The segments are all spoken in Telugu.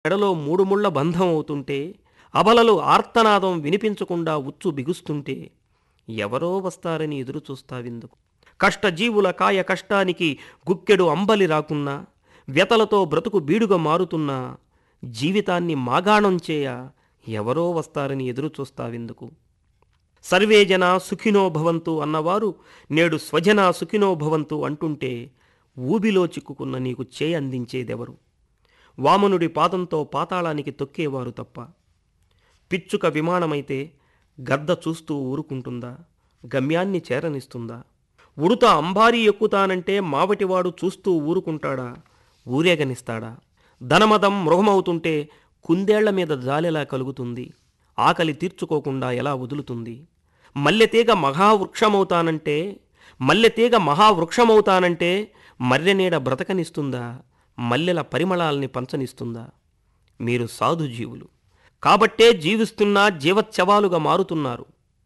మెడలో మూడు ముళ్ళ బంధం అవుతుంటే అబలలు ఆర్తనాదం వినిపించకుండా ఉచ్చు బిగుస్తుంటే ఎవరో వస్తారని ఎదురు చూస్తావెందుకు కష్టజీవుల కాయ కష్టానికి గుక్కెడు అంబలి రాకున్నా వ్యతలతో బ్రతుకు బీడుగా మారుతున్నా జీవితాన్ని మాగాణం చేయ ఎవరో వస్తారని ఎదురు చూస్తావెందుకు సర్వే జన సుఖినో భవంతు అన్నవారు నేడు స్వజన సుఖినో భవంతు అంటుంటే ఊబిలో చిక్కుకున్న నీకు చేయి అందించేదెవరు వామనుడి పాదంతో పాతాళానికి తొక్కేవారు తప్ప పిచ్చుక విమానమైతే గద్ద చూస్తూ ఊరుకుంటుందా గమ్యాన్ని చేరనిస్తుందా ఉడుత అంబారీ ఎక్కుతానంటే మావటివాడు చూస్తూ ఊరుకుంటాడా ఊరేగనిస్తాడా ధనమదం మృగమవుతుంటే కుందేళ్ల మీద జాలెలా కలుగుతుంది ఆకలి తీర్చుకోకుండా ఎలా వదులుతుంది మల్లెతీగ మహావృక్షమవుతానంటే మల్లెతీగ మహావృక్షమవుతానంటే మర్రెనీడ బ్రతకనిస్తుందా మల్లెల పరిమళాల్ని పంచనిస్తుందా మీరు సాధుజీవులు కాబట్టే జీవిస్తున్నా జీవత్సవాలుగా మారుతున్నారు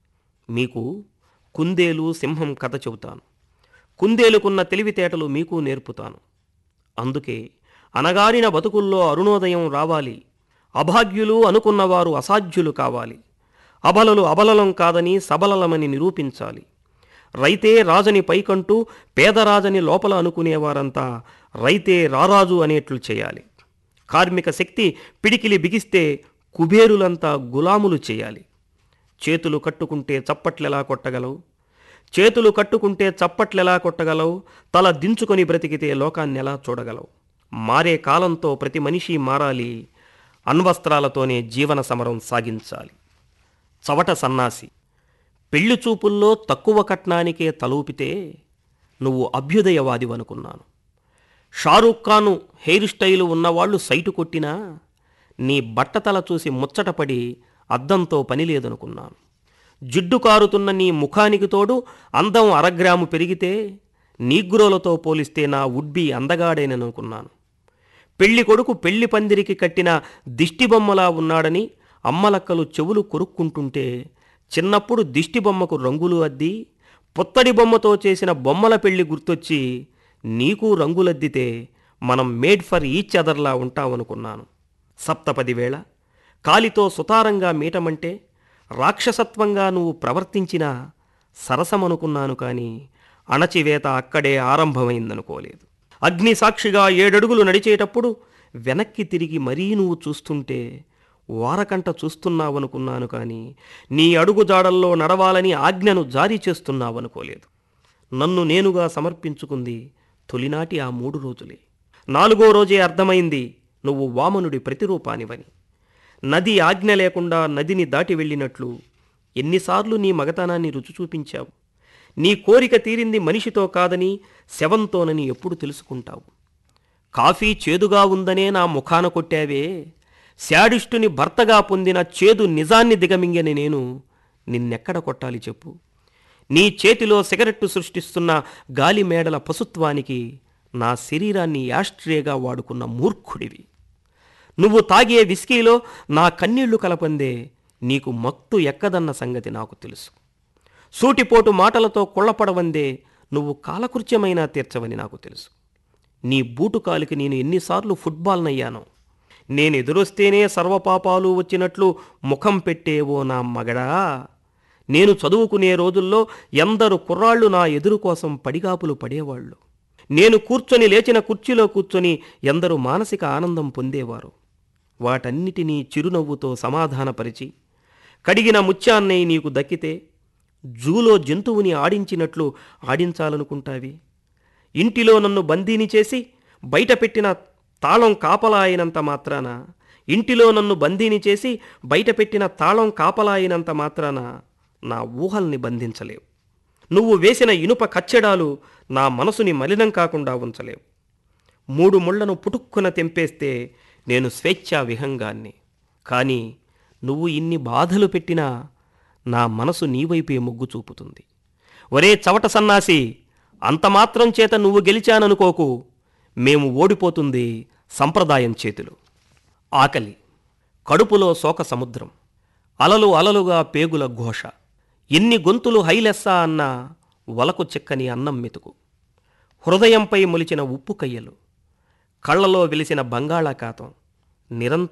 మీకు కుందేలు సింహం కథ చెబుతాను కుందేలుకున్న తెలివితేటలు మీకు నేర్పుతాను అందుకే అనగారిన బతుకుల్లో అరుణోదయం రావాలి అభాగ్యులు అనుకున్నవారు అసాధ్యులు కావాలి అబలలు అబలలం కాదని సబలలమని నిరూపించాలి రైతే రాజని పైకంటూ పేదరాజని లోపల అనుకునేవారంతా రైతే రారాజు అనేట్లు చేయాలి కార్మిక శక్తి పిడికిలి బిగిస్తే కుబేరులంతా గులాములు చేయాలి చేతులు కట్టుకుంటే చప్పట్లెలా కొట్టగలవు చేతులు కట్టుకుంటే చప్పట్లెలా కొట్టగలవు తల దించుకొని బ్రతికితే లోకాన్ని ఎలా చూడగలవు మారే కాలంతో ప్రతి మనిషి మారాలి అణ్వస్త్రాలతోనే జీవన సమరం సాగించాలి చవట సన్నాసి పెళ్లి చూపుల్లో తక్కువ కట్నానికే తలూపితే నువ్వు అభ్యుదయవాదివనుకున్నాను షారూఖ్ ఖాను హెయిర్ స్టైలు ఉన్నవాళ్లు సైటు కొట్టినా నీ బట్టతల చూసి ముచ్చటపడి అద్దంతో పని లేదనుకున్నాను జిడ్డు కారుతున్న నీ ముఖానికి తోడు అందం అరగ్రాము పెరిగితే నీగ్రోలతో పోలిస్తే నా వుడ్బీ అందగాడేననుకున్నాను పెళ్లి కొడుకు పెళ్లి పందిరికి కట్టిన దిష్టిబొమ్మలా ఉన్నాడని అమ్మలక్కలు చెవులు కొరుక్కుంటుంటే చిన్నప్పుడు దిష్టిబొమ్మకు రంగులు అద్ది పుత్తడి బొమ్మతో చేసిన బొమ్మల పెళ్లి గుర్తొచ్చి నీకు రంగులద్దితే మనం మేడ్ ఫర్ ఈచ్ అదర్లా ఉంటామనుకున్నాను సప్తపది వేళ కాలితో సుతారంగా మీటమంటే రాక్షసత్వంగా నువ్వు ప్రవర్తించినా సరసమనుకున్నాను కానీ అణచివేత అక్కడే ఆరంభమైందనుకోలేదు అగ్ని సాక్షిగా ఏడడుగులు నడిచేటప్పుడు వెనక్కి తిరిగి మరీ నువ్వు చూస్తుంటే వారకంట చూస్తున్నావనుకున్నాను కానీ నీ అడుగు జాడల్లో నడవాలని ఆజ్ఞను జారీ చేస్తున్నావనుకోలేదు నన్ను నేనుగా సమర్పించుకుంది తొలినాటి ఆ మూడు రోజులే నాలుగో రోజే అర్థమైంది నువ్వు వామనుడి ప్రతిరూపానివని నది ఆజ్ఞ లేకుండా నదిని దాటి వెళ్ళినట్లు ఎన్నిసార్లు నీ మగతనాన్ని రుచి చూపించావు నీ కోరిక తీరింది మనిషితో కాదని శవంతోనని ఎప్పుడు తెలుసుకుంటావు కాఫీ చేదుగా ఉందనే నా ముఖాన కొట్టావే శాడిస్టుని భర్తగా పొందిన చేదు నిజాన్ని దిగమింగని నేను నిన్నెక్కడ కొట్టాలి చెప్పు నీ చేతిలో సిగరెట్టు సృష్టిస్తున్న గాలి మేడల పశుత్వానికి నా శరీరాన్ని యాస్ట్రేగా వాడుకున్న మూర్ఖుడివి నువ్వు తాగే విస్కీలో నా కన్నీళ్లు కలపందే నీకు మత్తు ఎక్కదన్న సంగతి నాకు తెలుసు సూటిపోటు మాటలతో కొళ్ళపడవందే నువ్వు కాలకృత్యమైనా తీర్చవని నాకు తెలుసు నీ బూటు కాలికి నేను ఎన్నిసార్లు ఫుట్బాల్నయ్యానో నేను ఎదురొస్తేనే సర్వపాపాలు వచ్చినట్లు ముఖం పెట్టేవో నా మగడా నేను చదువుకునే రోజుల్లో ఎందరు కుర్రాళ్ళు నా ఎదురు కోసం పడిగాపులు పడేవాళ్ళు నేను కూర్చొని లేచిన కుర్చీలో కూర్చొని ఎందరు మానసిక ఆనందం పొందేవారు వాటన్నిటినీ చిరునవ్వుతో సమాధానపరిచి కడిగిన ముత్యాన్నై నీకు దక్కితే జూలో జంతువుని ఆడించినట్లు ఆడించాలనుకుంటావి ఇంటిలో నన్ను బందీని చేసి బయట పెట్టిన తాళం కాపలా అయినంత మాత్రాన ఇంటిలో నన్ను బందీని చేసి బయట పెట్టిన తాళం కాపలా అయినంత మాత్రాన నా ఊహల్ని బంధించలేవు నువ్వు వేసిన ఇనుప కచ్చెడాలు నా మనసుని మలినం కాకుండా ఉంచలేవు మూడు ముళ్లను పుటుక్కున తెంపేస్తే నేను స్వేచ్ఛా విహంగాన్ని కానీ నువ్వు ఇన్ని బాధలు పెట్టినా నా మనసు నీవైపే మొగ్గు చూపుతుంది ఒరే చవట సన్నాసి అంతమాత్రం చేత నువ్వు గెలిచాననుకోకు మేము ఓడిపోతుంది సంప్రదాయం చేతులు ఆకలి కడుపులో శోక సముద్రం అలలు అలలుగా పేగుల ఘోష ఎన్ని గొంతులు హైలెస్సా అన్నా వలకు చెక్కని అన్నం మెతుకు హృదయంపై మొలిచిన ఉప్పు కయ్యలు కళ్ళలో వెలిసిన బంగాళాఖాతం నిరంతరం